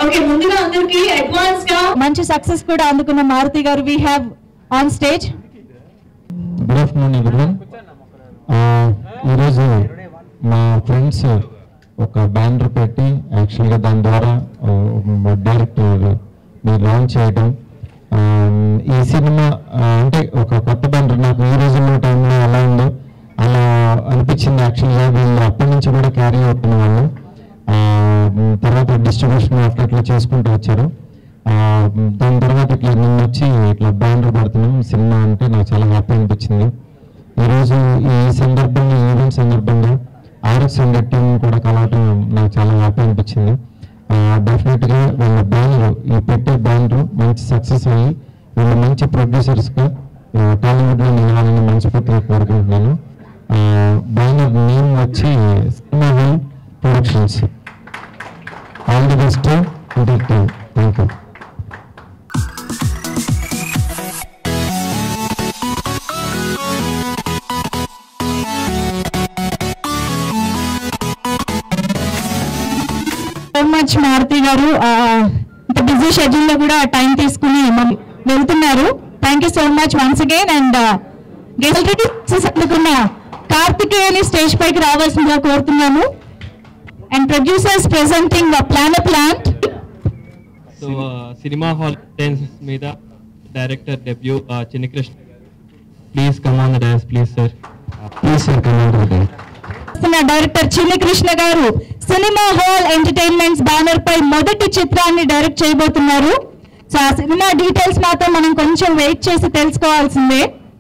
Okay ముందుగా అందరికి advance గా మంచి సక్సెస్ కూడా అందుకున్న Maruthi garu we have on stage good afternoon everyone ఈరోజు మా ఫ్రెండ్స్ ఒక బ్యానర్ పెట్టి యాక్చువల్గా దాని ద్వారా డైరెక్టర్ మీరు లాంచ్ చేయడం ఆ, ఈ సినిమా ఆ, అంటే ఒక కొత్త బ్యానర్ నాకు ఈ రోజుల్లో టైంలో ఎలా ఉందో అలా అనిపించింది యాక్చువల్గా వీళ్ళు అప్పటి నుంచి కూడా క్యారీ అవుతున్న వాళ్ళు ఆ, తర్వాత డిస్ట్రిబ్యూషన్ అట్లా ఇట్లా చేసుకుంటూ వచ్చారు ఆ, దాని తర్వాత ఇట్లా నిన్న వచ్చి ఇట్లా బ్యానర్ పడుతున్నాం సినిమా అంటే నాకు చాలా హ్యాపీ అనిపించింది ఈరోజు ఈ సందర్భంగా ఈవెంట్ సందర్భంగా ఆర్ఎస్ హండ్రెడ్ టీం కూడా కలవటం నాకు చాలా హ్యాపీ అనిపించింది డెఫినెట్గా వీళ్ళ బ్యానర్ ఈ పెట్టే బ్యానర్ మంచి సక్సెస్ అయ్యి వీళ్ళు మంచి ప్రొడ్యూసర్స్గా టాలీవుడ్లో నిలవాలని మనస్ఫూర్తిగా కోరుకుంటున్నాను బ్యానర్ నేమ్ వచ్చి cinema hall productions all the best thank you so much Maruthi garu ఆ, ఇంత బిజీ షెడ్యూల్ లో కూడా టైం తీసుకుని మన- వెళ్తున్నారు thank you so much once again and guest అందుకున్న కార్తికేయని స్టేజ్ పైకి రావాల్సిందిగా కోరుతున్నాను and producers presenting plan plant so cinema hall tens మీద director debut Chinni Krishna please come on the dance please sir please sir commander చేస్తున్న director Chinni Krishna garu cinema hall entertainments banner పై మొదటి చిత్రాన్ని డైరెక్ట్ చేయబోతున్నారు సో ఆ సినిమా డీటెయిల్స్ మాత్రం మనం కొంచెం వెయిట్ చేసి తెలుసుకోవాల్సిందే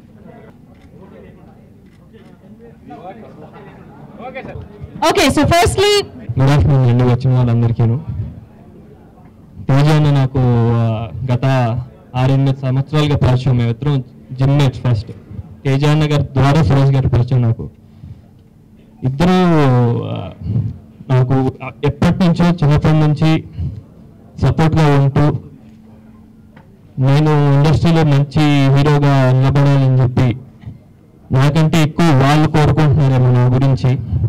okay so firstly good afternoon అండి వచ్చిన వాళ్ళందరికీను తేజ అన్న నాకు ఆ, గత ఆరెనిమిది సంవత్సరాలుగా పరిచయం మేమిద్దరం జిమ్ మేట్స్ ఫస్ట్ తేజ అన్న గారి ద్వారా సురేష్ గారి పరిచయం నాకు ఇద్దరు ఆ, నాకు ఎప్పటి నుంచో చిన్నప్పటి నుంచి సపోర్ట్గా ఉంటూ నేను ఇండస్ట్రీలో మంచి హీరోగా నిలబడాలని చెప్పి నాకంటే ఎక్కువ వాళ్ళు కోరుకుంటున్నారేమో నా గురించి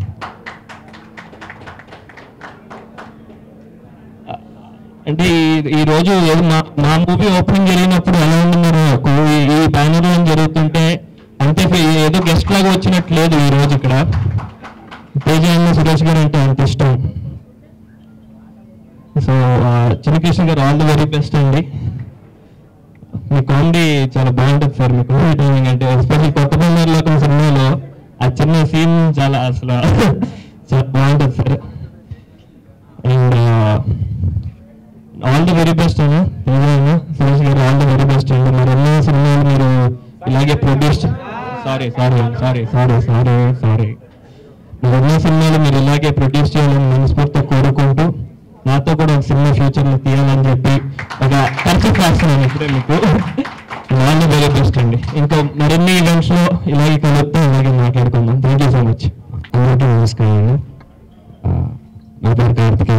అంటే ఈ- ఈ రోజు ఏదో మా మా మూవీ ఓపెనింగ్ జరిగినప్పుడు ఎలా ఉంటున్నారు నాకు ఈ- ఈ బ్యానర్ లో జరుగుతుంటే అంతే ఫే- ఏదో గెస్ట్ లాగా వచ్చినట్టు లేదు ఈ రోజు ఇక్కడ తేజ అన్న సురేష్ గారు అంటే అంత ఇష్టం సో చిన్నకృష్ణ గారు ఆల్ ది వెరీ బెస్ట్ అండి మీ కామెడీ చాలా బాగుంటుంది సార్ మీ కామెడీ టైమింగ్ అంటే ఎస్పెషల్ కొత్త బొమ్మలో ఒక సినిమాలో ఆ చిన్న సీన్ చాలా అసలు చాలా బాగుంటుంది sir and all the very best అన్న నిజంగా సురేష్ గారు ఆల్ ది వెరీ బెస్ట్ అండి మరి ఎన్నో సినిమాలు మీరు ఇలాగే produce sorry sorry sorry sorry sorry sorry మరి ఎన్నో సినిమాలు మీరు ఇలాగే ప్రొడ్యూస్ చేయాలని మనస్ఫూర్తిగా కోరుకుంటూ నాతో కూడా ఒక సినిమా ఫ్యూచర్ లో తీయాలని చెప్పి ఒక ఖర్చు రాస్తున్నాను ఇప్పుడే మీకు ఆల్ ది వెరీ బెస్ట్ అండి ఇంకా మరిన్ని ఈవెంట్స్ లో ఇలాగే కలుపుతూ ఇలాగే మాట్లాడుకుందాం థ్యాంక్ యూ సో మచ్ అందరికీ నమస్కారం అండి ఆ, నా పేరు కార్తికేయ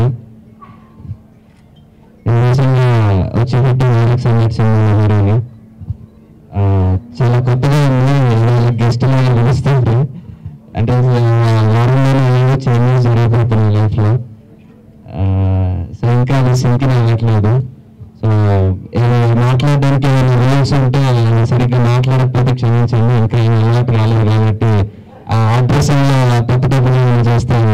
రీసెంట్గా వచ్చేటట్టు నాలుగు సంగతి సినిమా హీరోని ఆ, చాలా కొత్తగా ఉంది గెస్ట్లో నడుస్తుంది అంటే వారంలోనే ఏవో చేంజెస్ జరిగిపోతున్నాయి లైఫ్లో సో ఇంకా అది సింక్ అవ్వట్లేదు సో ఏమైనా మాట్లాడడానికి ఏమైనా రూల్స్ ఉంటే ఆయన సరిగ్గా మాట్లాడకపోతే క్షమించండి ఇంకా ఆయన అలవాటు రాలేదు కాబట్టి ఆ ఆపరేషన్లో తప్పు తప్పు నేను చేస్తాను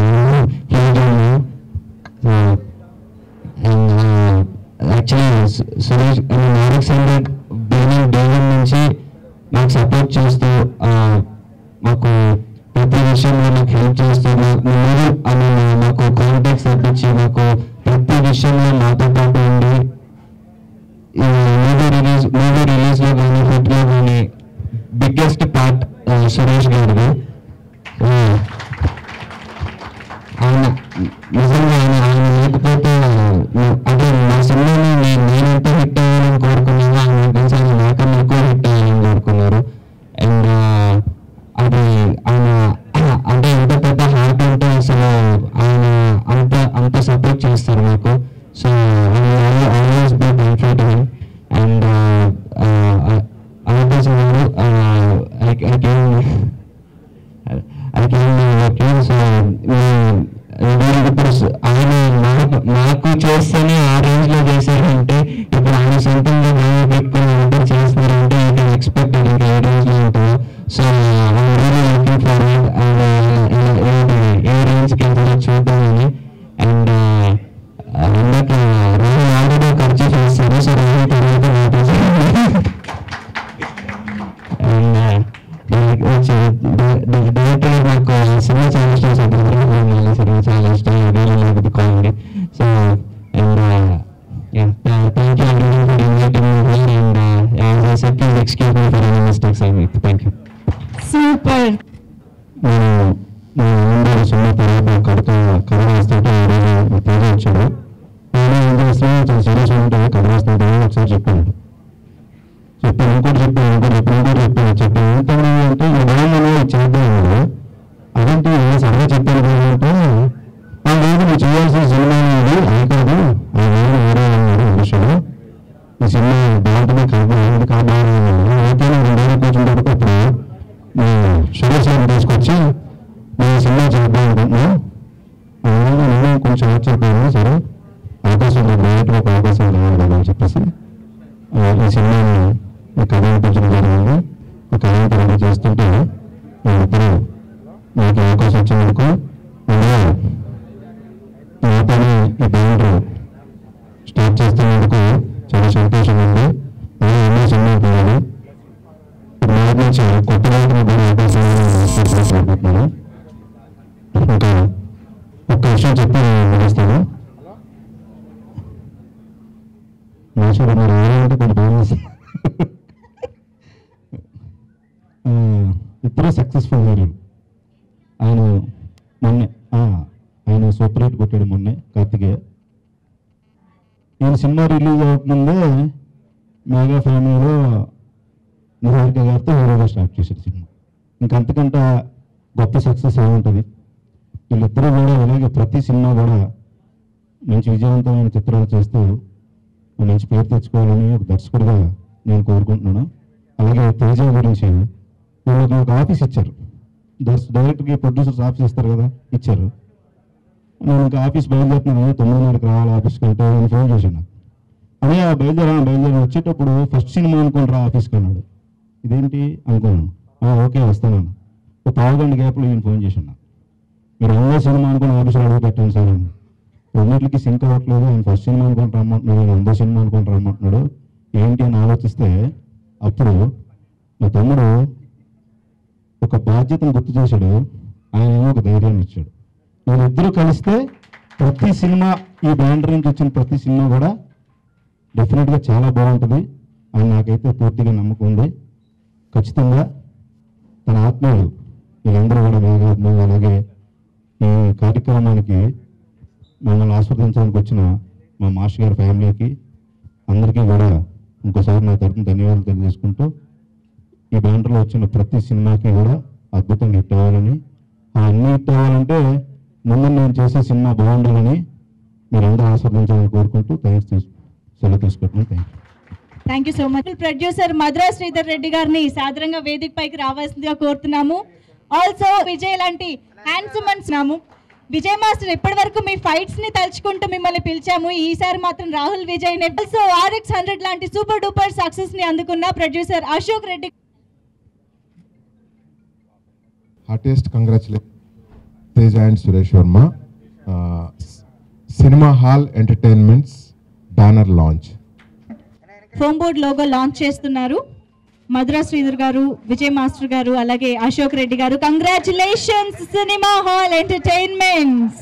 యాక్చువల్లీ సురేష్ నారక్ హండ్రెడ్ బిగినింగ్ డే వన్ నుంచి మాకు సపోర్ట్ చేస్తూ ఆ, మాకు ప్రతి విషయంలో నాకు హెల్ప్ చేస్తూ మా- మీరు అని మాకు కాంటాక్ట్స్ తెప్పించి మాకు ప్రతి విషయంలో మాతో పాటు ఉండి ఈ మూవీ రిలీజ్ మూవీ రిలీజ్ లో కానీ హిట్ లో కానీ బిగ్గెస్ట్ పార్ట్ సురేష్ గారిది ఆ, ఆయన నిజంగా ఆయన ఆయన లేకపోతే నే- అదే నా సినిమాని నేను నేనెంత హిట్ అవ్వాలని కోరుకున్నాను ఆయన తెలిసి ఆయన నాకన్నా ఎక్కువ హిట్ అవ్వాలని కోరుకున్నారు అండ్ అది ఆయన అంటే ఎంత పెద్ద హార్ట్ ఉంటే అసలు ఆయన అంత అంత సపోర్ట్ చేస్తారు మాకు so always be benefit and అవకాశం ఐ కెన్ అది సో వీళ్ళు ఇప్పుడు ఆయన నాకు నాకు చేస్తేనే ఆ రేంజ్ అయిపోయింది సరే అవకాశం డైరెక్ట్గా ఒక అవకాశం రావాలి కదా అని చెప్పేసి ఆ, ఈ సినిమాని ఈ కథ అనిపించడం జరిగింది ఈ కథ తయారు చేస్తుంటే మేమిద్దరు నాకు ఈ అవకాశం వచ్చినందుకు అందులో నాతోనే ఈ బ్యాండ్ స్టార్ట్ చేస్తున్నందుకు చాలా సంతోషంగా ఉంది అలాగే ఎన్నో సినిమాలు పోయాలి ఇప్పుడు మొదటి నుంచి కొత్త వాటిని కూడా అవకాశం అనుకుంటున్నాను ఇంకా ఒక్క విషయం చెప్పి నేను ముగిస్తాను మనుషులు మీరు ఏమంటే కొంచెం బాగా చేస్తారు. ఆ, ఇద్దరు సక్సెస్ఫుల్ హీరోలు ఆయన మొన్నే ఆ, ఆయన సూపర్ హిట్ కొట్టాడు మొన్నే కార్తికేయ ఈయన సినిమా రిలీజ్ అవ్వకముందే మెగా ఫ్యామిలీలో నిహారిక గారితో హీరోగా స్టార్ట్ చేశారు సినిమా ఇంకంతకంటే గొప్ప సక్సెస్ ఏముంటుంది వీళ్ళిద్దరూ కూడా అలాగే ప్రతి సినిమా కూడా మంచి విజయవంతమైన చిత్రాలు చేస్తూ మంచి పేరు తెచ్చుకోవాలని ఒక దర్శకుడిగా నేను కోరుకుంటున్నాను అలాగే తేజ గురించి వీళ్ళకి ఒక ఆఫీస్ ఇచ్చారు దర్శ డైరెక్టర్కి ప్రొడ్యూసర్స్ ఆఫీస్ ఇస్తారు కదా ఇచ్చారు నేను ఇంకా ఆఫీస్ బయలుదేరుతున్నాను తొమ్మిదిన్నరకు రావాలి ఆఫీస్కి అంటే నేను ఫోన్ చేశాను అదే ఆ బయలుదేరా బయలుదేరి వచ్చేటప్పుడు ఫస్ట్ సినిమా అనుకుని రా ఆఫీస్కి అన్నాడు ఇదేంటి అనుకున్నాను "ఆ, ఓకే వస్తాను ఒక పావు గంట గ్యాప్లో ఈయన ఫోన్ చేశాను మీరు రెండో సినిమా అనుకుని ఆఫీస్లో అడుగు పెట్టాను సార్ అని రెండింటికి సింక్ అవ్వట్లేదు ఆయన ఫస్ట్ సినిమా అనుకుని రమ్మంటున్నాడు నేను రెండో సినిమా అనుకుని రమ్మంటున్నాడు ఏంటి అని ఆలోచిస్తే అప్పుడు మా తమ్ముడు ఒక బాధ్యతను గుర్తు చేశాడు ఆయన ఏమో ఒక ధైర్యాన్ని ఇచ్చాడు వీళ్ళిద్దరూ కలిస్తే ప్రతి సినిమా ఈ బ్యాండర్ నుంచి వచ్చిన ప్రతి సినిమా కూడా డెఫినెట్గా చాలా బాగుంటుంది అని నాకైతే పూర్తిగా నమ్మకం ఉంది ఖచ్చితంగా తన ఆత్మీయులు వీళ్ళందరూ కూడా మేఘాత్మలు అలాగే ఈ కార్యక్రమానికి మమ్మల్ని ఆస్వాదించడానికి వచ్చిన మా మాస్టర్ గారి ఫ్యామిలీకి అందరికీ కూడా ఇంకోసారి నా తరపున ధన్యవాదాలు తెలియజేసుకుంటూ ఈ బ్యానర్లో వచ్చిన ప్రతి సినిమాకి కూడా అద్భుతంగా హిట్ అవ్వాలని ఆ అన్ని హిట్ అవ్వాలంటే ముందు నేను చేసే సినిమా బాగుండాలని మీరందరూ ఆస్వాదించాలని కోరుకుంటూ థ్యాంక్స్ తీసు సెలవు తీసుకుంటున్నాను thank you thank you so much producer Madhura Sridhar Reddy గారిని సాదరంగా వేదిక పైకి రావాల్సిందిగా కోరుతున్నాము ఆల్సో విజయ్ లాంటి హ్యాండ్సమ్ నాము విజయ్ మాస్టర్ ఇప్పటి వరకు మీ ఫైట్స్ ని తలుచుకుంటూ మిమ్మల్ని పిలిచాము ఈసారి మాత్రం Rahul Vijay also RX hundred లాంటి సూపర్ డూపర్ సక్సెస్ ని అందుకున్న producer Ashok Reddy heartiest congratulate Teja and Suresh Varma Uh, cinema hall entertainments banner launch foam board logo launch చేస్తున్నారు మధురా శ్రీధర్ గారు విజయ్ మాస్టర్ గారు అలాగే అశోక్ రెడ్డి గారు కంగ్రాచులేషన్స్ సినిమా హాల్ ఎంటర్టైన్మెంట్స్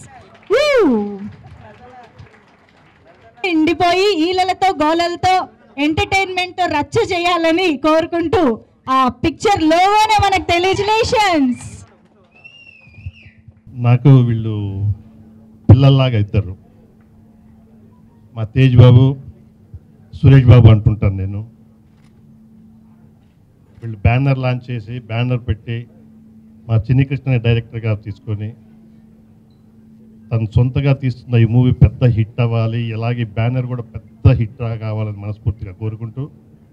ఎండిపోయి ఈలలతో గోలలతో ఎంటర్టైన్మెంట్ తో రచ్చ చేయాలని కోరుకుంటూ ఆ పిక్చర్ లోగోనే మనకు తెలియజులేషన్స్ నాకు వీళ్ళు పిల్లల్లాగా ఇద్దరు మా తేజ్ బాబు సురేష్ బాబు అంటుంటాను నేను వీళ్ళు బ్యానర్ లాంచ్ చేసి బ్యానర్ పెట్టి మా చిన్ని కృష్ణ డైరెక్టర్ గారు తీసుకొని తను సొంతగా తీస్తున్న ఈ మూవీ పెద్ద హిట్ అవ్వాలి ఇలాగే బ్యానర్ కూడా పెద్ద హిట్ కావాలని మనస్ఫూర్తిగా కోరుకుంటూ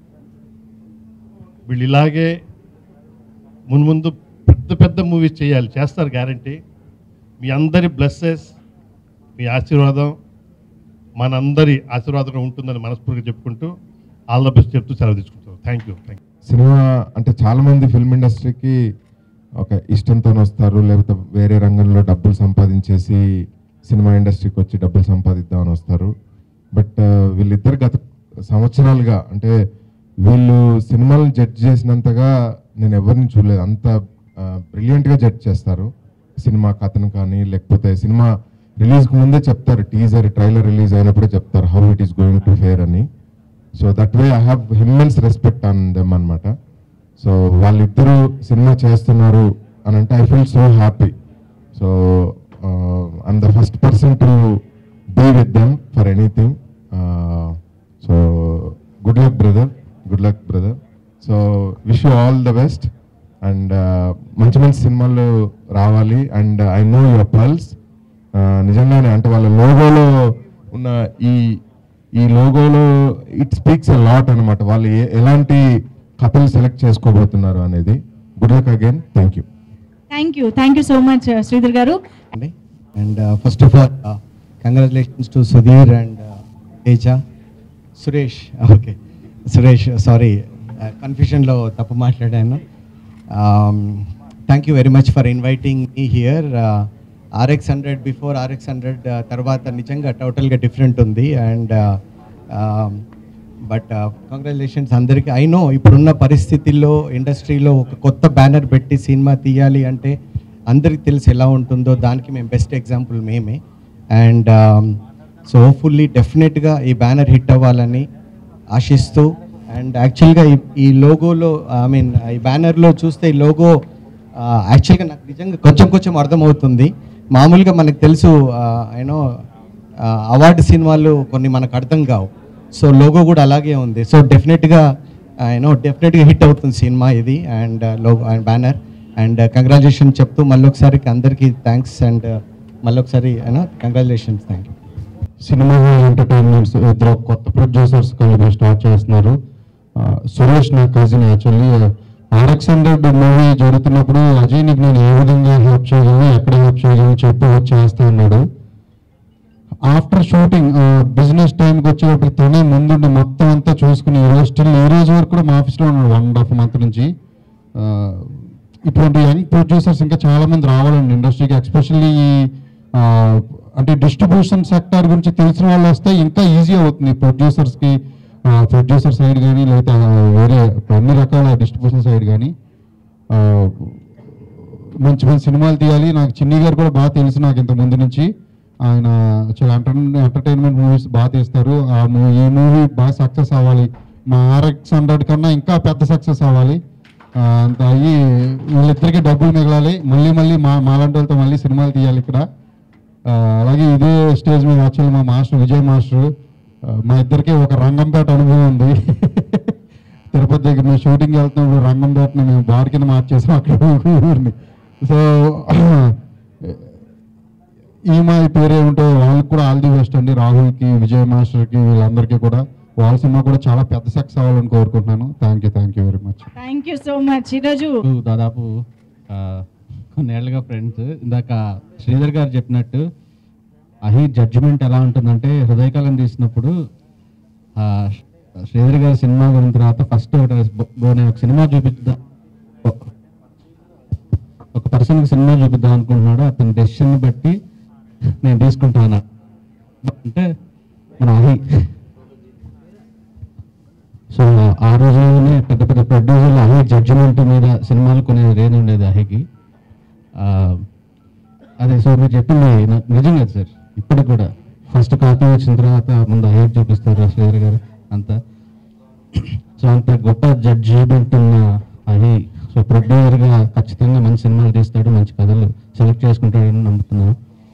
వీళ్ళు ఇలాగే మున్ముందు పెద్ద పెద్ద మూవీస్ చేయాలి చేస్తారు గ్యారంటీ మీ అందరి బ్లెస్సెస్ మీ ఆశీర్వాదం మనందరి ఆశీర్వాదం ఉంటుందని మనస్ఫూర్తిగా చెప్పుకుంటూ ఆల్ ద బెస్ట్ చెప్తూ సెలవు తీసుకుంటాం thank you thank you cinema అంటే చాలా మంది ఫిల్మ్ ఇండస్ట్రీకి ఒక ఇష్టంతో వస్తారు లేకపోతే వేరే రంగంలో డబ్బులు సంపాదించేసి సినిమా ఇండస్ట్రీకి వచ్చి డబ్బులు సంపాదిద్దామని వస్తారు బట్ వీళ్ళిద్దరు గత సంవత్సరాలుగా అంటే వీళ్ళు సినిమాలను జడ్జ్ చేసినంతగా నేను ఎవరిని చూడలేదు అంత బ్రిలియంట్గా జడ్జ్ చేస్తారు సినిమా కథను కానీ లేకపోతే సినిమా రిలీజ్కి ముందే చెప్తారు టీజర్ ట్రైలర్ రిలీజ్ అయినప్పుడే చెప్తారు how it is going to fare అని so that way I have immense respect on them అనమాట సో వాళ్ళిద్దరూ సినిమా చేస్తున్నారు అని అంటే I feel so happy so I'm the first person to be with them for anything so good luck brother good luck brother so wish you all the best and మంచి మంచి సినిమాలు రావాలి and I know your pulse నిజంగానే అంటే వాళ్ళ లోగోలో ఉన్న ఈ ఈ లోగోలో ఇట్ స్పీక్స్ ఎ లాట్ అనమాట వాళ్ళు ఏ- ఎలాంటి కథలు సెలెక్ట్ చేసుకోబోతున్నారు అనేది good luck again thank you thank you thank you so much Sridhar garu అండి and first of all congratulations to Sudheer and Teja Suresh okay Suresh sorry కన్ఫ్యూషన్లో తప్పు మాట్లాడాను thank you very much for inviting me here RX hundred before RX hundred తర్వాత నిజంగా టోటల్గా different ఉంది and but congratulations అందరికీ I know ఇప్పుడున్న పరిస్థితుల్లో ఇండస్ట్రీలో ఒక కొత్త బ్యానర్ పెట్టి సినిమా తీయాలి అంటే అందరికీ తెలిసి ఎలా ఉంటుందో దానికి మేము బెస్ట్ ఎగ్జాంపుల్ మేమే అండ్ సో హోప్ఫుల్లీ డెఫినెట్గా ఈ బ్యానర్ హిట్ అవ్వాలని ఆశిస్తూ అండ్ యాక్చువల్గా ఈ ఈ లోగోలో ఐ మీన్ ఈ బ్యానర్లో చూస్తే ఈ లోగో యాక్చువల్గా నాకు నిజంగా కొంచెం కొంచెం అర్థమవుతుంది మామూలుగా మనకు తెలుసు యూనో అవార్డు సినిమాలు కొన్ని మనకు అర్థం కావు సో లోగో కూడా అలాగే ఉంది సో డెఫినెట్గా యూనో డెఫినెట్గా హిట్ అవుతుంది సినిమా ఇది and logo and banner and congratulation చెప్తూ మళ్ళీ ఒకసారి అందరికీ థ్యాంక్స్ అండ్ మళ్ళీ ఒకసారి you know congratulations thank you cinema entertainments ఇద్దరు కొత్త ప్రొడ్యూసర్స్ కలిపి స్టార్ట్ చేస్తున్నారు ఆ, సురేష్ నా cousin actually RX hundred movie జరుగుతున్నప్పుడు అజయ్ నీకు నేను ఏ విధంగా హెల్ప్ చేయగలను ఎక్కడ హెల్ప్ చేయగలను చెప్పి వచ్చి చేస్తా అన్నాడు ఆఫ్టర్ షూటింగ్ బిజినెస్ టైంకి వచ్చేటప్పుడు తనే ముందుండి మొత్తం అంతా చూసుకుని ఈ రోజు స్టిల్ ఈ రోజు వరకు కూడా మా ఆఫీస్లో ఉన్నాడు వన్ అండ్ హాఫ్ మంత్ నుంచి ఆ, ఇటువంటి యంగ్ ప్రొడ్యూసర్స్ ఇంకా చాలా మంది రావాలండి ఇండస్ట్రీకి ఎస్పెషల్లీ అంటే డిస్ట్రిబ్యూషన్ సెక్టార్ గురించి తెలిసిన వాళ్ళు వస్తే ఇంకా ఈజీ అవుతుంది ప్రొడ్యూసర్స్కి ప్రొడ్యూసర్ సైడ్ కానీ లేకపోతే ఆ, వేరే అన్ని రకాల డిస్ట్రిబ్యూషన్ సైడ్ కానీ మంచి మంచి సినిమాలు తీయాలి నాకు చిన్ని గారు కూడా బాగా తెలుసు నాకు ఇంత ముందు నుంచి ఆయన చాలా ఎంటర్టైన్మెంట్ మూవీస్ బాగా తీస్తారు ఆ మూవీ ఈ మూవీ బాగా సక్సెస్ అవ్వాలి మా ఆర్ఎక్స్ హండ్రెడ్ కన్నా ఇంకా పెద్ద సక్సెస్ అవ్వాలి ఆ, అంత అయ్యి వీళ్ళిద్దరికి డబ్బులు మిగలాలి మళ్ళీ మళ్ళీ మా మాలాంటి వాళ్ళతో మళ్ళీ సినిమాలు తీయాలి ఇక్కడ ఆ, అలాగే ఇదే స్టేజ్ మీద వచ్చి మా మాస్టర్ విజయ్ మాస్టర్ ఆ, మా ఇద్దరికి ఒక రంగంపేట అనుభవం ఉంది తిరుపతి దగ్గర మేము షూటింగ్ వెళ్తున్నప్పుడు రంగంపేటని మేము బార్ కింద మార్చేసాం అక్కడ ఊరిని సో ఈ మా పేరు ఏమిటో వాళ్ళకి కూడా ఆల్ ది బెస్ట్ అండి రాహుల్కి విజయ్ మాస్టర్కి వీళ్ళందరికీ కూడా వాళ్ళ సినిమా కూడా చాలా పెద్ద సక్సెస్ అవ్వాలని కోరుకుంటున్నాను thank you thank you very much thank you so much ఈరోజు దాదాపు ఆ, కొన్నేళ్లుగా ఫ్రెండ్స్ ఇందాక శ్రీధర్ గారు చెప్పినట్టు అహి జడ్జిమెంట్ ఎలా ఉంటుందంటే హృదయకాలం తీసినప్పుడు ఆ, శ్రీధర్ గారి సినిమా గురిన తర్వాత ఫస్ట్ ఒకటి బో- బో- నేను ఒక సినిమా చూపిద్దాం ఓ- ఒక పర్సన్కి సినిమా చూపిద్దాం అనుకుంటున్నాడు అతని డెసిషన్ బట్టి నేను తీసుకుంటాను అంటే మన అహి సో ఆ రోజుల్లోనే పెద్ద పెద్ద ప్రొడ్యూసర్లు అహి జడ్జిమెంట్ మీద సినిమాలు కొనే రేంజ్ ఉండేది అహికి ఆ, అదే సో మీరు చెప్పింది నా- నిజం కదా సార్ ఇప్పటికి కూడా ఫస్ట్ కాపీ వచ్చిన తర్వాత ముందు అహి చూపిస్తారు శ్రీధర్ గారు అంతా సో అంత గొప్ప జడ్జిమెంట్ ఉన్న అహి సో ప్రొడ్యూసర్గా ఖచ్చితంగా మంచి సినిమాలు తీస్తాడు మంచి కథలు సెలెక్ట్ చేసుకుంటాడని నమ్ముతున్నాను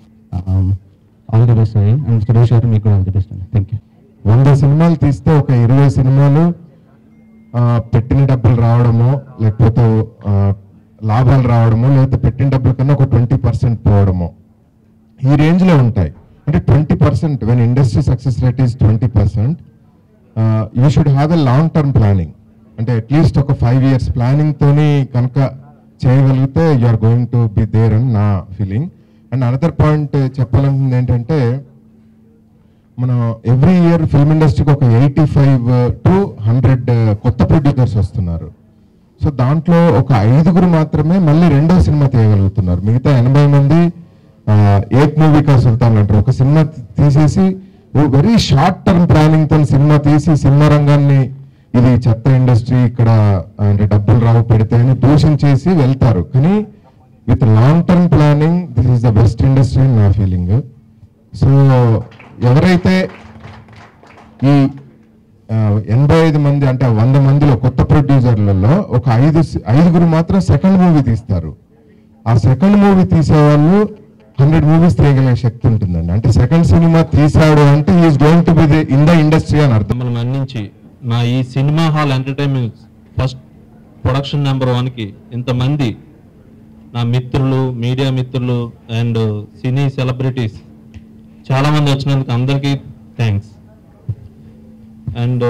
ఆల్ ది బెస్ట్ అయ్యి అండ్ సురేష్ గారు మీకు కూడా ఆల్ ది బెస్ట్ అండి థ్యాంక్ యూ వంద సినిమాలు తీస్తే ఒక ఇరవై సినిమాలు ఆ, పెట్టిన డబ్బులు రావడమో లేకపోతే ఆ, లాభాలు రావడమో లేకపోతే పెట్టిన డబ్బుల కన్నా ఒక ట్వంటీ పర్సెంట్ పోవడమో ఈ రేంజ్లో ఉంటాయి అంటే twenty percent when industry success rate is twenty percent you should have a long term planning అంటే అట్లీస్ట్ ఒక ఫైవ్ ఇయర్స్ ప్లానింగ్తోని కనుక చేయగలిగితే you are going to be there అని నా ఫీలింగ్ అండ్ అనదర్ పాయింట్ చెప్పాలనుకుంది ఏంటంటే మనం ఎవ్రీ ఇయర్ ఫిల్మ్ ఇండస్ట్రీకి ఒక ఎయిటీ ఫైవ్ టు హండ్రెడ్ కొత్త ప్రొడ్యూసర్స్ వస్తున్నారు సో దాంట్లో ఒక ఐదుగురు మాత్రమే మళ్ళీ రెండో సినిమా తీయగలుగుతున్నారు మిగతా ఎనభై మంది ఆ, ఏక్ మూవీ కా సుల్తాన్ అంటారు ఒక సినిమా తీ- తీసేసి వెరీ షార్ట్ టర్మ్ ప్లానింగ్ తో సినిమా తీసి సినిమా రంగాన్ని ఇది చెత్త ఇండస్ట్రీ ఇక్కడ అంటే డబ్బులు రావు పెడితే అని దూషించేసి వెళ్తారు కానీ with long term planning this is the best industry అని నా ఫీలింగ్ సో ఎవరైతే ఈ ఆ, ఎనభై ఐదు మంది అంటే వంద మందిలో కొత్త ప్రొడ్యూసర్లలో ఒక ఐదు ఐదుగురు మాత్రం సెకండ్ మూవీ తీస్తారు ఆ సెకండ్ మూవీ తీసేవాళ్ళు హండ్రెడ్ మూవీస్ తీయగలిగే శక్తి ఉంటుందండి అంటే సెకండ్ సినిమా తీసాడు అంటే is going to be in the industry అని అర్థం మిమ్మల్ని మన్నించి నా ఈ cinema hall entertainment first production number వన్కి ఇంతమంది నా మిత్రులు మీడియా మిత్రులు అండ్ సినీ సెలబ్రిటీస్ చాలామంది వచ్చినందుకు అందరికీ థ్యాంక్స్ అండ్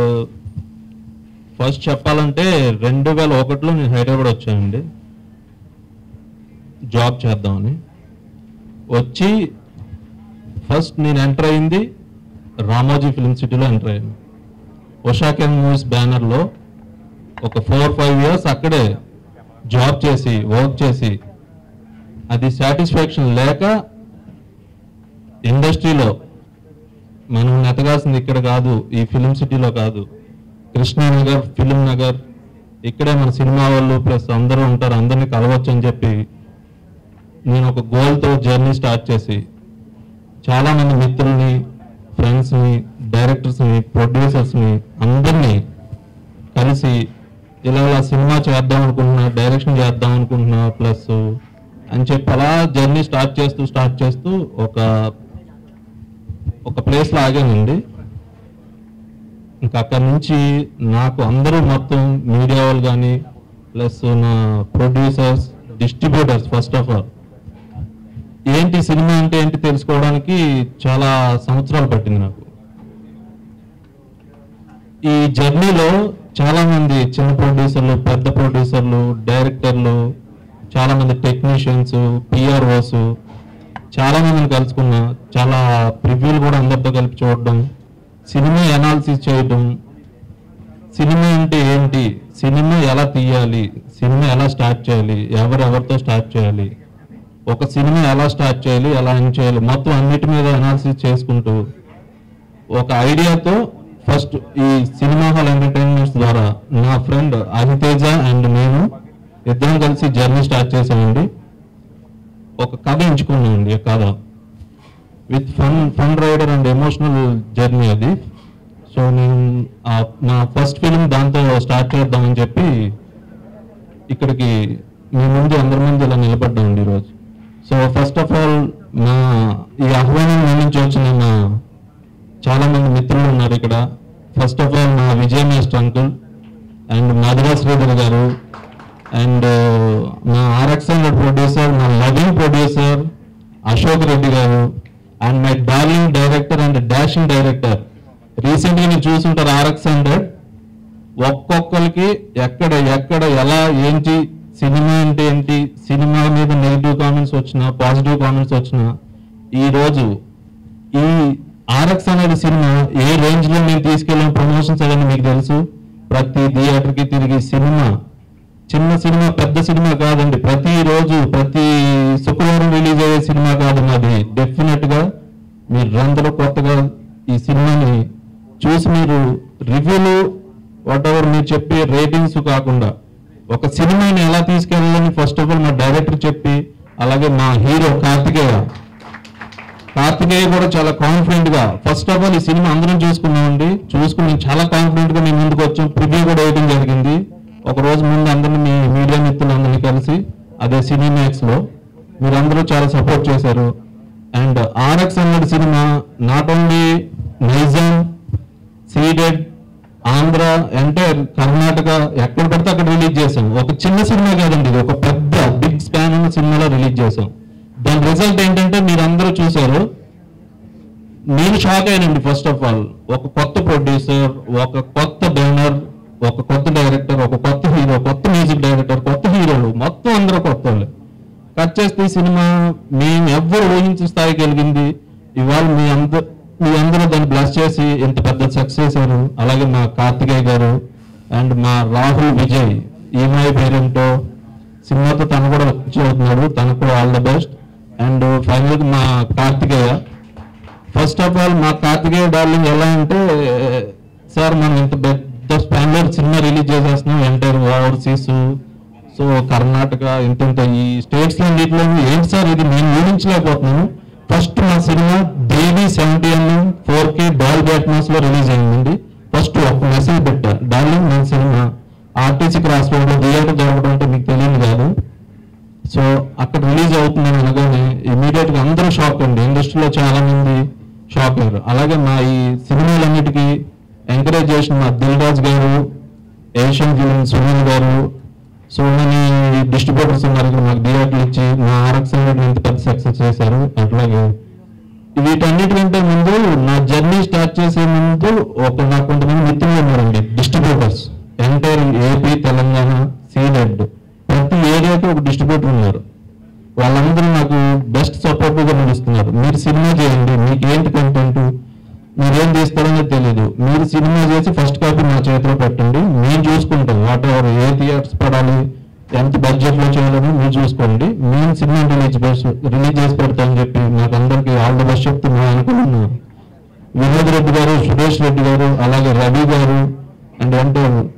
ఫస్ట్ చెప్పాలంటే రెండు వేల ఒకటిలో నేను హైదరాబాద్ వచ్చానండి జాబ్ చేద్దామని వచ్చి ఫస్ట్ నేను ఎంటర్ అయింది రామోజీ ఫిల్మ్ సిటీలో ఎంటర్ అయ్యాను ఉషాకెన్ మూవీస్ బ్యానర్లో ఒక ఫోర్ ఫైవ్ ఇయర్స్ అక్కడే జాబ్ చేసి వర్క్ చేసి అది సాటిస్ఫాక్షన్ లేక ఇండస్ట్రీలో మనం ఎతగాల్సింది ఇక్కడ కాదు ఈ ఫిలిం సిటీలో కాదు కృష్ణానగర్ ఫిలిం నగర్ ఇక్కడే మన సినిమా వాళ్ళు ప్లస్ అందరూ ఉంటారు అందరినీ కలవచ్చు అని చెప్పి నేను ఒక గోల్తో జర్నీ స్టార్ట్ చేసి చాలా మంది మిత్రుల్ని ఫ్రెండ్స్ని డైరెక్టర్స్ని ప్రొడ్యూసర్స్ని అందరినీ కలిసి ఇలా ఇలా సినిమా చేద్దాం అనుకుంటున్నా డైరెక్షన్ చేద్దాం అనుకుంటున్నా ప్లస్ అని చెప్పి అలా జర్నీ స్టార్ట్ చేస్తూ స్టార్ట్ చేస్తూ ఒక ఒక ప్లేస్లో ఆగానండి ఇంకా అక్కడి నుంచి నాకు అందరూ మొత్తం మీడియా వాళ్ళు కానీ ప్లస్ నా producers distributors first of all ఏంటి సినిమా అంటే ఏంటి తెలుసుకోవడానికి చాలా సంవత్సరాలు పట్టింది నాకు ఈ జర్నీలో చాలా మంది చిన్న ప్రొడ్యూసర్లు పెద్ద ప్రొడ్యూసర్లు డైరెక్టర్లు చాలా మంది టెక్నీషియన్స్ పిఆర్ఓస్ చాలా మందిని కలుసుకున్నా చాలా ప్రివ్యూలు కూడా అందరితో కలిపి చూడడం సినిమా అనాలిసిస్ చేయడం సినిమా అంటే ఏంటి సినిమా ఎలా తీయాలి సినిమా ఎలా స్టార్ట్ చేయాలి ఎవరెవరితో స్టార్ట్ చేయాలి ఒక సినిమా ఎలా స్టార్ట్ చేయాలి ఎలా ఎండ్ చేయాలి మొత్తం అన్నిటి మీద అనాలిసిస్ చేసుకుంటూ ఒక ఐడియాతో ఫస్ట్ ఈ సినిమా హాల్ ఎంటర్టైన్మెంట్స్ ద్వారా నా ఫ్రెండ్ అహితేజ అండ్ నేను ఇద్దరం కలిసి జర్నీ స్టార్ట్ చేసామండి ఒక కథ ఎంచుకున్నామండి ఆ కథ with fun fun rider and emotional journey అది సో నేను ఆ- నా ఫస్ట్ ఫిలిం దాంతో స్టార్ట్ చేద్దామని చెప్పి ఇక్కడికి మీ ముందు అందరి ముందు ఇలా నిలబడ్డామండి ఈరోజు సో ఫస్ట్ ఆఫ్ ఆల్ నా ఈ ఆహ్వానం మీ నుంచి వచ్చిన నా చాలా మంది మిత్రులు ఉన్నారు ఇక్కడ ఫస్ట్ ఆఫ్ ఆల్ మా విజయ్ మేస్ట్ అంకుల్ అండ్ మధురా శ్రీధర్ గారు అండ్ మా ఆర్ఎక్సన్ ప్రొడ్యూసర్ మా లవింగ్ ప్రొడ్యూసర్ అశోక్ రెడ్డి గారు and my darling director and dashing director రీసెంట్గా మీరు చూసుంటారు ఆర్ఎక్స్ హండ్రెడ్ ఒక్కొక్కరికి ఎక్కడ ఎక్కడ ఎలా ఏంటి సినిమా అంటే ఏంటి సినిమా మీద నెగిటివ్ కామెంట్స్ వచ్చినా పాజిటివ్ కామెంట్స్ వచ్చినా ఈ రోజు ఈ ఆర్ఎక్స్ అనేది సినిమా ఏ రేంజ్ లో మేము తీసుకెళ్ళిన ప్రమోషన్స్ అనేది మీకు తెలుసు ప్రతి థియేటర్ కి తిరిగి సినిమా చిన్న సినిమా పెద్ద సినిమా కాదండి ప్రతి రోజు ప్రతి శుక్రవారం రిలీజ్ అయ్యే సినిమా కాదు మాది డెఫినెట్ గా మీరందరూ కొత్తగా ఈ సినిమాని చూసి మీరు రివ్యూలు వాట్ ఎవర్ మీరు చెప్పే రేటింగ్స్ కాకుండా ఒక సినిమాని ఎలా తీసుకెళ్ళాలని ఫస్ట్ ఆఫ్ ఆల్ మా డైరెక్టర్ చెప్పి అలాగే మా హీరో కార్తికేయ కార్తికేయ కూడా చాలా కాన్ఫిడెంట్ గా ఫస్ట్ ఆఫ్ ఆల్ ఈ సినిమా అందరం చూసుకున్నామండి చూసుకుని మేము చాలా కాన్ఫిడెంట్ గా మేము ముందుకు వచ్చాం ప్రివ్యూ కూడా వేయడం జరిగింది ఒక రోజు ముందు అందరిని మీ మీడియా మిత్రులందరినీ కలిసి అదే సినిమాక్స్ లో మీరందరూ చాలా సపోర్ట్ చేశారు అండ్ ఆర్ఎక్స్ అన్నది cinema not only Nizam Ceded Andhra entire Karnataka ఎక్కడ పడితే అక్కడ రిలీజ్ చేసాం ఒక చిన్న సినిమా కాదండి ఇది ఒక పెద్ద బిగ్ స్పాన్ ఉన్న సినిమాలో రిలీజ్ చేసాం దాని రిజల్ట్ ఏంటంటే మీరందరూ చూశారు నేను షాక్ అయ్యానండి ఫస్ట్ ఆఫ్ ఆల్ ఒక కొత్త ప్రొడ్యూసర్ ఒక కొత్త బ్యానర్ ఒక కొత్త డైరెక్టర్ ఒక కొత్త హీరో కొత్త మ్యూజిక్ డైరెక్టర్ కొత్త హీరోలు మొత్తం అందరూ కొత్త వాళ్ళే కట్ చేస్తే ఈ సినిమా మేము ఎవ్వరు ఊహించిన స్థాయికి వెళ్ళింది ఇవాళ మీ అందరు మీ అందరూ దాన్ని బ్లెస్ చేసి ఇంత పెద్ద సక్సెస్ చేశారు అలాగే మా కార్తికేయ గారు అండ్ మా రాహుల్ విజయ్ ఈమాయి పేరేంటో సినిమాతో తను కూడా వచ్చి అవుతున్నాడు తనకు కూడా all the best and final మా కార్తికేయ ఫస్ట్ ఆఫ్ ఆల్ మా కార్తికేయ డార్లింగ్ ఎలా అంటే సార్ మనం ఇంత పెద్ద స్పాన్ లో సినిమా రిలీజ్ చేసేస్తున్నాం ఎంటైర్ ఓవర్సీస్ సో కర్ణాటక ఇంత ఇంత ఈ స్టేట్స్ లో వీటిలో ఏంటి సార్ ఇది నేను ఊహించలేకపోతున్నాను ఫస్ట్ మా cinema Devi seventy MM four K Dolby Atmos లో రిలీజ్ అయిందండి ఫస్ట్ ఒక మెసేజ్ పెట్టా డార్లింగ్ మన సినిమా ఆర్టీసీ క్రాస్ రోడ్ లో థియేటర్ జరగడం అంటే మీకు తెలియదు కాదు సో అక్కడ రిలీజ్ అవుతుందని అనగానే ఇమీడియట్ గా అందరూ షాక్ అండి ఇండస్ట్రీలో చాలా మంది షాక్ అయ్యారు అలాగే మా ఈ సినిమాలన్నిటికీ ఎంకరేజ్ చేసిన మా దిల్ రాజ్ గారు ఏషియన్ ఫిలిం సునీల్ గారు సో మనీ డిస్ట్రిబ్యూటర్స్ ఉన్నారు ఇక్కడ మాకు థియేటర్లు ఇచ్చి మా ఆర్ఎక్స్ ఇంత పెద్ద సక్సెస్ చేశారు అట్లాగే వీటన్నిటికంటే ముందు నా జర్నీ స్టార్ట్ చేసే ముందు ఒక నాకు కొంతమంది మిత్రులు ఉన్నారండి distributors entire AP Telangana Ceded ప్రతి ఏరియాకి ఒక డిస్ట్రిబ్యూటర్ ఉన్నారు వాళ్ళందరూ నాకు బెస్ట్ సపోర్టివ్గా నిలుస్తున్నారు మీరు సినిమా చేయండి మీకు ఏంటి కంటెంట్ మీరేం తీస్తారనేది తెలియదు మీరు సినిమా చేసి ఫస్ట్ కాపీ నా చేతిలో పెట్టండి మేము చూసుకుంటాం వాట్ ఎవర్ ఏ థియేటర్స్ పడాలి ఎంత బడ్జెట్ లో చేయాలని మీరు చూసుకోండి మేము సినిమా రిలీజ్ రిలీజ్ చేసి పెడతామని చెప్పి నాకు అందరికి ఆల్ ది బెస్ట్ చెప్తూ మా అనుకున్న వినోద్ రెడ్డి గారు సురేష్ రెడ్డి గారు అలాగే రవి గారు అండ్ అంటే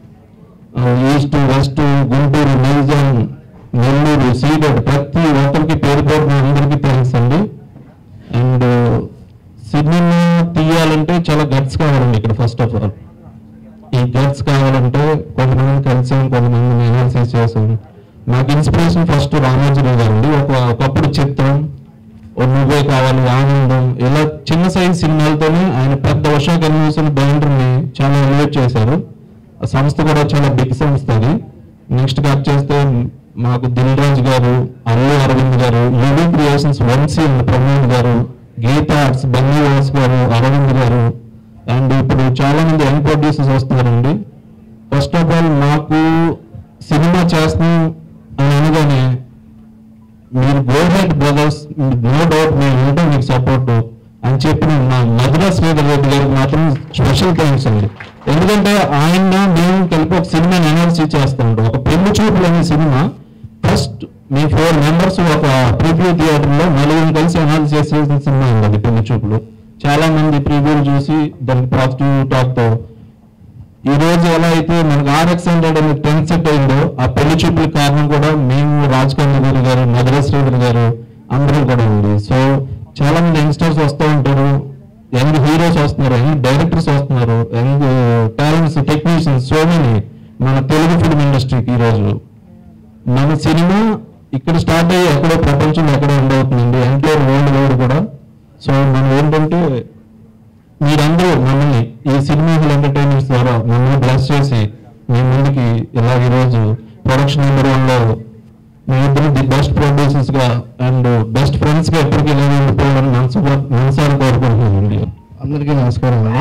east west Guntur Nizam Nellore Ceded ప్రతి ఒక్కరికి పేరు పేరు అందరికీ థ్యాంక్స్ అండి అండ్ సినిమా తీయాలంటే చాలా గట్స్ కావాలండి ఇక్కడ ఫస్ట్ ఆఫ్ ఆల్ ఈ గట్స్ కావాలంటే కొంతమంది కలిసాం కొంతమంది అనాలిసిస్ చేసాం నాకు ఇన్స్పిరేషన్ ఫస్ట్ రామాజీరావు గారు అండి ఒక ఒకప్పుడు చిత్రం ఓ నువ్వే కావాలి ఆనందం ఇలా చిన్న సైజ్ సినిమాలతోనే ఆయన పెద్ద వర్షా కన్వెన్షన్ బ్యాండర్ని చాలా ఎలివేట్ చేశారు ఆ సంస్థ కూడా చాలా బిగ్ సంస్థ అది నెక్స్ట్ కట్ చేస్తే మాకు దిల్ రాజు గారు అల్లు అరవింద్ గారు UV creations Vamsi and Pramod గారు గీత ఆర్ట్స్ బన్నీవాస్ గారు అరవింద్ గారు అండ్ ఇప్పుడు చాలా మంది యంగ్ ప్రొడ్యూసర్స్ వస్తున్నారండి ఫస్ట్ ఆఫ్ ఆల్ మాకు సినిమా చేస్తున్నాం అని అనగానే మీరు గోహెడ్ బ్రదర్స్ నో డౌట్ మేము ఉంటాం మీకు సపోర్ట్ అని చెప్పిన మా మధురా శ్రీధర్ రెడ్డి గారికి మాత్రం స్పెషల్ థ్యాంక్స్ అండి ఎందుకంటే ఆయన మేము కలిపి ఒక సినిమాని అనౌన్స్ చేస్తాం ఒక పెళ్లి చూపులు అనే సినిమా ఫస్ట్ మీ ఫోర్ మెంబర్స్ ఒక ప్రివ్యూ థియేటర్ లో నలుగురు కలిసి అనౌన్స్ చేసేసిన సినిమా అండి అది పెళ్లి చూపులు చాలా మంది ప్రివ్యూలు చూసి దానికి పాజిటివ్ టాక్ తో ఈ రోజు ఎలా అయితే మనకు ఆర్ఎక్స్ హండ్రెడ్ అనే టెన్ సెట్ అయిందో ఆ పెళ్లి చూపుల కారణం కూడా మేము రాజ్ గారి గారు మధుర శ్రీధర్ గారు అందరూ కూడా ఉంది సో చాలా మంది యంగ్స్టర్స్ వస్తూ ఉంటారు యంగ్ హీరోస్ వస్తున్నారు యంగ్ డైరెక్టర్స్ వస్తున్నారు young talents technicians so many మన తెలుగు ఫిల్మ్ ఇండస్ట్రీకి ఈ రోజు మన సినిమా ఇక్కడ స్టార్ట్ అయ్యి ఎక్కడో ప్రపంచంలో ఎక్కడో ఉండవుతుందండి ఎంటైర్ వరల్డ్ వైడ్ కూడా సో మనం ఏంటంటే మీరందరూ మమ్మల్ని ఈ సినిమా ఎంటర్టైన్మెంట్స్ ద్వారా మమ్మల్ని బ్లెస్ చేసి మీ ముందుకి ఇలా ఈరోజు ప్రొడక్షన్ నెంబర్ వన్ లో మీ ఇద్దరు ది బెస్ట్ ప్రొడ్యూసర్స్ గా అండ్ బెస్ట్ ఫ్రెండ్స్ గా ఎప్పటికీ ఇలా ఉండిపోవాలని మనసు మనసారి కోరుకుంటున్నానండి అందరికీ నమస్కారం అండి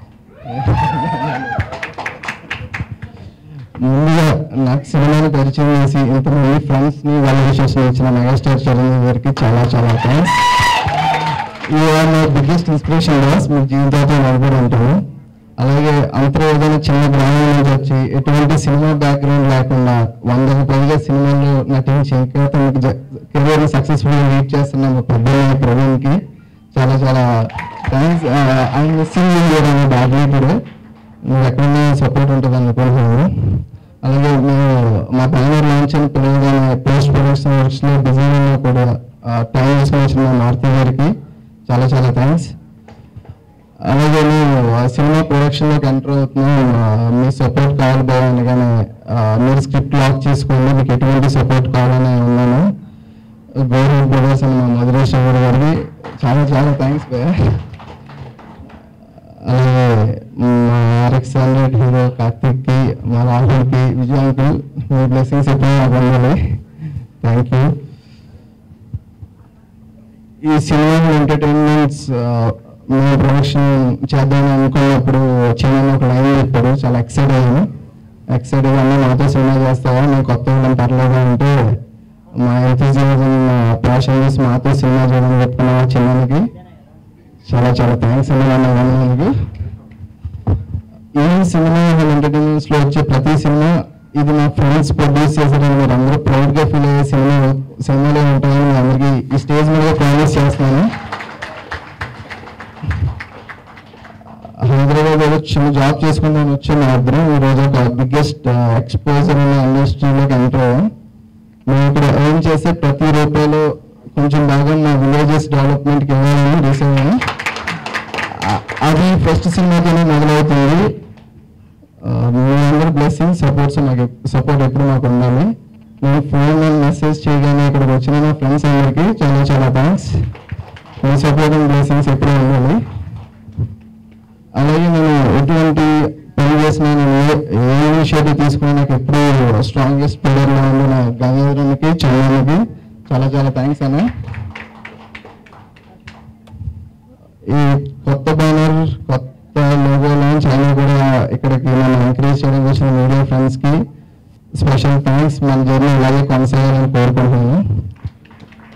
ముందుగా నాకు సినిమాని పరిచయం చేసి ఇంతమంది ఫ్రెండ్స్ ని వాళ్ళ విషయస్ ఇచ్చిన మెగాస్టార్ చిరంజీవి గారికి చాలా చాలా thanks you are my biggest inspiration boss మీ జీవితాలతో నిలబడి ఉంటాను అలాగే అంతలో ఏదైనా చిన్న గ్రామం నుంచి వచ్చి ఎటువంటి సినిమా బ్యాక్గ్రౌండ్ లేకుండా వందకు పైగా సినిమాల్లో నటించి ఇంకా తనకి కెరీర్ సక్సెస్ఫుల్ లీడ్ చేస్తున్న మా పెద్ద ప్రవీణ్కి చాలా చాలా thanks I missing you badly today నువ్వు ఎక్కడన్నా సపోర్ట్ ఉంటుంది అనుకుంటున్నాను అలాగే మేము మా బ్యానర్ లాంచ్ అని పిలవగానే పోస్ట్ ప్రొడక్షన్ వర్క్స్లో బిజీ ఉన్నా కూడా టైం తీసుకొని మా మారుతి గారికి చాలా చాలా థ్యాంక్స్ అలాగే నేను ఆ సినిమా ప్రొడక్షన్లోకి ఎంటర్ అవుతున్నాను ఆ, మీ సపోర్ట్ కావాలి బాగుంది కానీ ఆ, మీరు స్క్రిప్ట్ లాక్ చేసుకోండి మీకు ఎటువంటి సపోర్ట్ కావాలని ఉన్నాను గౌరవ్ బ్రదర్స్ అని మా మధురేశ్వర గారికి చాలా చాలా థ్యాంక్స్ భయ్యా అలాగే మా ఆర్ఎక్స్ హండ్రెడ్ హీరో కార్తిక్కి మా రాహుల్కి విజయ్ అంకుల్ మీ బ్లెస్సింగ్స్ ఎప్పుడు నాకు ఉండాలి థ్యాంక్ యూ ఈ సినిమా ఎంటర్టైన్మెంట్స్ మేము ప్రొడక్షన్ చేద్దామని అనుకున్నప్పుడు చిన్న ఒక లైన్ చెప్పాడు చాలా ఎక్సైట్ అయ్యాను ఎక్సైట్ అయ్యాను నాతో సినిమా చేస్తావా నేను కొత్త వాళ్ళని పర్లేదు అంటే మా ఎంతజిజం ప్యాషన్ చేసి మాతో సినిమా చేయడం చెప్పుకున్న చిన్నకి చాలా చాలా థ్యాంక్స్ అండి నన్ను అన్నందుకు ఈ సినిమా ఎంటర్టైన్మెంట్స్ లో వచ్చే ప్రతి సినిమా ఇది మా ఫ్రెండ్స్ ప్రొడ్యూస్ చేశారని మీరు అందరూ ప్రౌడ్ గా ఫీల్ అయ్యే సినిమా సినిమాలో ఉంటాయని మీ అందరికీ ఈ స్టేజ్ మీద ప్రామిస్ చేస్తున్నాను హైదరాబాద్ ఏదో చిన్న జాబ్ చేసుకుందామని వచ్చి మా ఇద్దరం ఈ రోజు ఒక బిగ్గెస్ట్ ఎక్స్పోజర్ ఉన్న ఇండస్ట్రీలోకి ఎంటర్ అయ్యాం మేము ఇక్కడ ఎర్న్ చేసే ప్రతి రూపాయలు కొంచెం భాగం మా విలేజెస్ డెవలప్మెంట్కి ఇవ్వాలని డిసైడ్ అయ్యాం ఆ- అది ఫస్ట్ సినిమాతోనే మొదలవుతుంది ఆ, మీ అందరి బ్లెస్సింగ్ సపోర్ట్స్ మాకు సపోర్ట్ ఎప్పుడు మాకు ఉండాలి నేను ఫోన్ మెసేజ్ చేయగానే ఇక్కడికి వచ్చిన నా ఫ్రెండ్స్ అందరికీ చాలా చాలా థ్యాంక్స్ మీ సపోర్ట్ అండ్ బ్లెస్సింగ్స్ ఎప్పుడూ ఉండాలి అలాగే నేను ఎటువంటి పని చేసినా నేను ఏ ఏ ఇనిషియేటివ్ తీసుకున్నా నాకు ఎప్పుడు స్ట్రాంగెస్ట్ ప్లేయర్లో ఉండిన గంగాధరానికి చంద్రానికి చాలా చాలా థ్యాంక్స్ అన్న ఈ కొత్త బ్యానర్ కొత్త లోగో లాంచ్ అయినా కూడా ఇక్కడికి నన్ను ఎంకరేజ్ చేయడానికి వచ్చిన మీడియా ఫ్రెండ్స్కి స్పెషల్ థ్యాంక్స్ మన జర్నీ ఇలాగే కొనసాగాలని కోరుకుంటున్నాను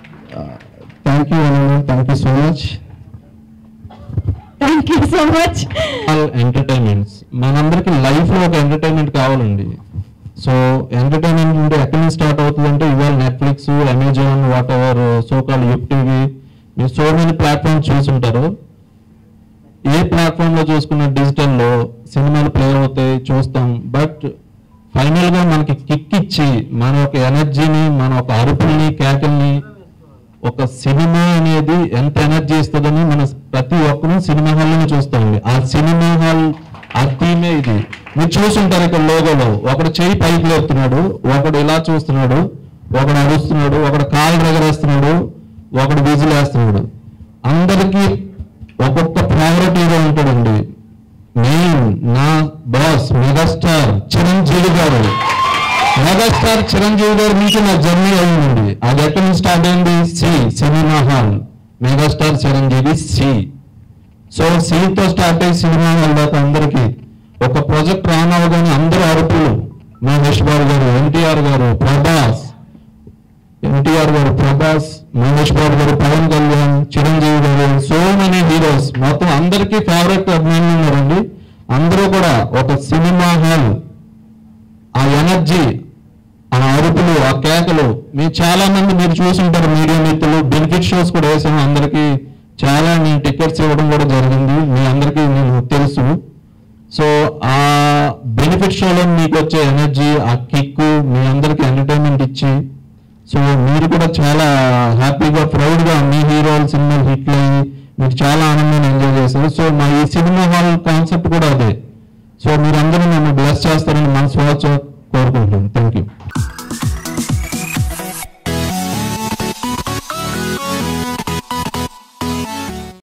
thank you so much entertainments మనందరికి లైఫ్ లో ఒక ఎంటర్టైన్మెంట్ కావాలండి సో ఎంటర్టైన్మెంట్ అంటే ఎక్కడి నుంచి స్టార్ట్ అవుతుందంటే ఇవాళ Netflix Amazon whatever so called Yupp TV మీరు సో మెనీ ప్లాట్ఫామ్స్ చూసుంటారు ఏ ప్లాట్ఫామ్ లో చూసుకున్న డిజిటల్ లో సినిమాలు ప్లే అవుతాయి చూస్తాం బట్ ఫైనల్ గా మనకి కిక్ ఇచ్చి మన ఒక ఎనర్జీని మన ఒక అరుపుల్ని కేకల్ని ఒక సినిమా అనేది ఎంత ఎనర్జీ ఇస్తుందని మన ప్రతి ఒక్కరు సినిమా హాల్లోనే చూస్తామండి ఆ సినిమా హాల్ ఆ థీమే ఇది మీరు చూసుంటారు ఇక్కడ లోగోలో ఒకడు చెయ్యి పైకి లేపుతున్నాడు ఒకడు ఇలా చూస్తున్నాడు ఒకడు అరుస్తున్నాడు ఒకడు కాలు ఎగరేస్తున్నాడు ఒకడు విజిల్ వేస్తున్నాడు అందరికీ ఒక్కొక్క ఫేవరెట్ హీరో ఉంటాడండి నేను నా బాస్ మెగాస్టార్ చిరంజీవి గారు మెగాస్టార్ చిరంజీవి గారి నుంచి నా జర్నీ అయిందండి అది ఎక్కడి నుంచి స్టార్ట్ అయింది సి సినిమా హాల్ మెగాస్టార్ చిరంజీవి సి సో తో స్టార్ట్ అయ్యి సినిమా హాల్ దాకా అందరికి ఒక ప్రాజెక్ట్ రాన్ అవగానే అందరూ అరుపులు మహేష్ బాబు గారు ఎన్టీఆర్ గారు ప్రభాస్ ఎన్టీఆర్ గారు ప్రభాస్ మహేష్ బాబు గారు పవన్ కళ్యాణ్ చిరంజీవి గారు సో మెనీ హీరోస్ మొత్తం అందరికీ ఫేవరెట్ అభిమానులు ఉన్నారండి అందరూ కూడా ఒక సినిమా హాల్ ఆ ఎనర్జీ ఆ అరుపులు ఆ కేకలు మీరు చాలా మంది మీరు చూసుంటారు మీడియా మిత్రులు బెనిఫిట్ షోస్ కూడా వేసాము అందరికీ చాలా నేను టికెట్స్ ఇవ్వడం కూడా జరిగింది మీ అందరికీ నేను తెలుసు సో ఆ బెనిఫిట్ షోలో మీకు వచ్చే ఎనర్జీ ఆ కిక్ మీ అందరికీ ఎంటర్టైన్మెంట్ ఇచ్చి సో మీరు కూడా చాలా హ్యాపీగా ప్రౌడ్గా మీ హీరోల సినిమాలు హిట్లు అయ్యి మీరు చాలా ఆనందాన్ని ఎంజాయ్ చేశారు సో మా ఈ సినిమా హాల్ కాన్సెప్ట్ కూడా అదే సో మీరందరూ నన్ను బ్లెస్ చేస్తారని మనసు కోరుకుంటున్నాను థ్యాంక్ యూ